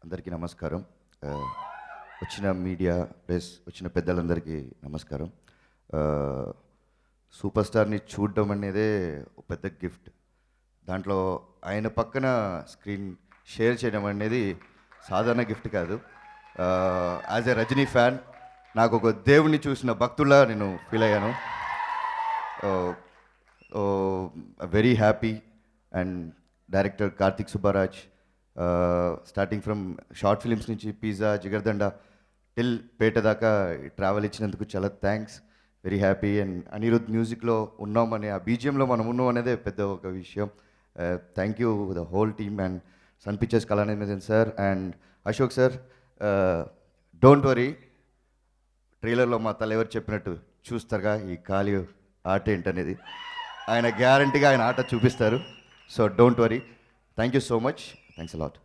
అందరికీ నమస్కారం ఆ, వచ్చిన మీడియా ప్లస్ వచ్చిన పెద్దలందరికీ నమస్కారం ఆ, సూపర్ స్టార్ని చూడడం అనేదే ఒక పెద్ద గిఫ్ట్ దాంట్లో ఆయన పక్కన స్క్రీన్ షేర్ చేయడం అనేది సాధారణ గిఫ్ట్ కాదు యాజ్ ఎ రజనీ ఫ్యాన్ నాకు ఒక దేవుణ్ణి చూసిన భక్తుల్లా నేను ఫీల్ అయ్యాను very happy and director Karthik Subbaraj starting from short films నుంచి పిజ్జా జిగర్దండ టిల్ పేట దాకా ట్రావెల్ ఇచ్చినందుకు చాలా thanks very happy and Anirudh మ్యూజిక్లో ఉన్నామని ఆ బీజియంలో మనం ఉన్నాం అనేదే పెద్ద ఒక విషయం thank you the whole team and Sun Pictures Kalanidhi sir and Ashok sir don't worry ట్రైలర్లో మా తలెవరు చెప్పినట్టు చూస్తారుగా ఈ ఖాళీ ఆట ఏంటనేది ఆయన గ్యారంటీగా ఆయన ఆట చూపిస్తారు so don't worry thank you so much thanks allot